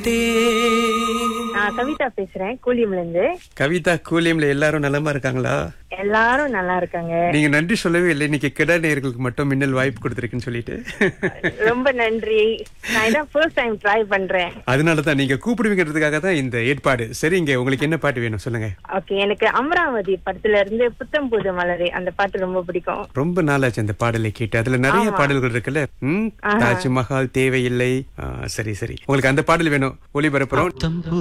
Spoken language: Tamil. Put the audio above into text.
நான் கவிதா பேசுறேன் கூலியம்ல இருந்து கவிதா கூலியம்ல எல்லாரும் நலமா இருக்காங்களா எல்லாரும் நல்லா இருக்காங்க நீங்க நன்றி சொல்லவே இல்லை இன்னைக்கு கிட நேயர்களுக்கு மட்டும் மின்னல் வாய்ப்பு கொடுத்துருக்குன்னு சொல்லிட்டு ரொம்ப நன்றி நான் இதான் ஃபர்ஸ்ட் டைம் ட்ரை பண்றேன் அதனாலதான் நீங்க கூப்பிடுவீங்கிறதுக்காக தான் இந்த ஏற்பாடு சரிங்க உங்களுக்கு என்ன பாட்டு வேணும் சொல்லுங்க ஓகே எனக்கு அமராவதி படத்துல இருந்து புத்தம் புது மலரே அந்த பாட்டு ரொம்ப பிடிக்கும் ரொம்ப நாளாச்சு அந்த பாடலை கேட்டு அதுல நிறைய பாடல்கள் இருக்குல்ல ம் தாஜ்மஹால் தேவையில்லை ஆ, சரி சரி உங்களுக்கு அந்த பாடல் வேணும் ஒளிபரப்புறோம்